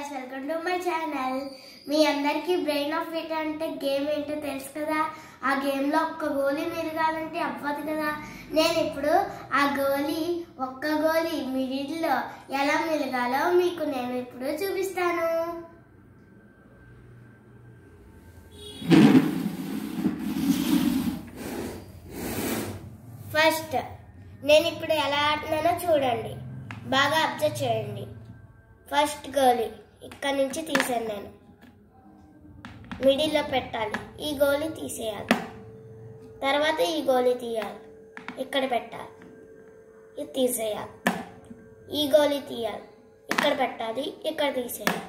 Guys welcome to my channel మీ అందరికీ brain of it అంటే గేమ్ ఏంటో తెలుసు కదా ఆ గేమ్లో ఒక్క గోలీ మిరగాలంటే అవ్వదు కదా నేను ఇప్పుడు ఆ గోలీ ఒక్క గోలీ మిడిల్లో ఎలా మిరగాలో మీకు నేను ఇప్పుడు చూపిస్తాను ఫస్ట్ నేను ఇప్పుడు ఎలా ఆడుతున్నానో చూడండి బాగా అబ్జర్వ్ చేయండి ఫస్ట్ గోలీ ఇక్కడ నుంచి తీసాను నేను మిడిల్లో పెట్టాలి ఈ గోలీ తీసేయాలి తర్వాత ఈ గోలీ తీయాలి ఇక్కడ పెట్టాలి ఇది తీసేయాలి ఈ గోలీ తీయాలి ఇక్కడ పెట్టాలి ఇక్కడ తీసేయాలి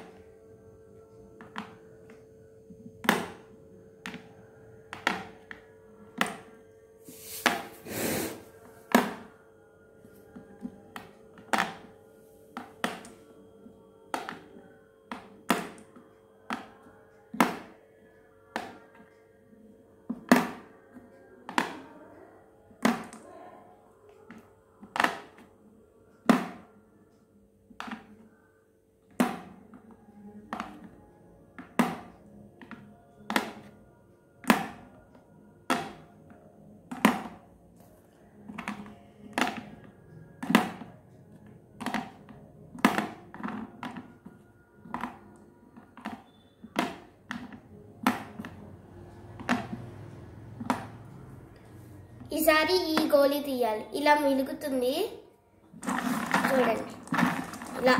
ఈసారి ఈ గోలీ తీయాలి ఇలా మిలుగుతుంది చూడండి ఇలా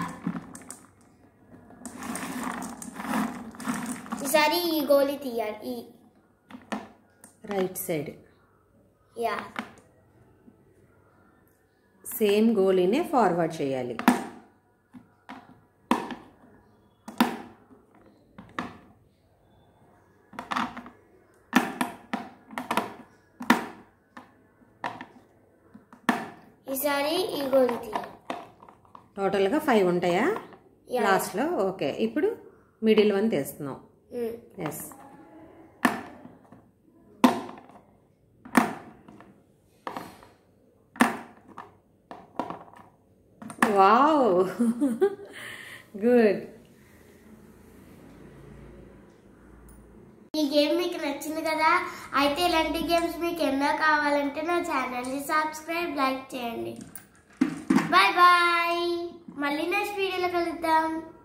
ఈసారి ఈ గోలీ తీయాలి ఈ రైట్ సైడ్ యా సేమ్ గోలీనే ఫార్వర్డ్ చేయాలి ఈసారి ఈ గోలీ తీయాలి టోటల్గా ఫైవ్ ఉంటాయా Yeah. లాస్ట్లో ఓకే ఇప్పుడు మిడిల్ వన్ తెస్తున్నాం ఉమ్. ఎస్ వావ్ గుడ్ ఈ గేమ్ మీకు నచ్చింది కదా అయితే ఇలాంటి గేమ్స్ మీకు ఎన్నో కావాలంటే నా ఛానల్ని సబ్స్క్రైబ్ లైక్ చేయండి బాయ్ బాయ్ మళ్ళీ నెక్స్ట్ వీడియోలో కలుద్దాం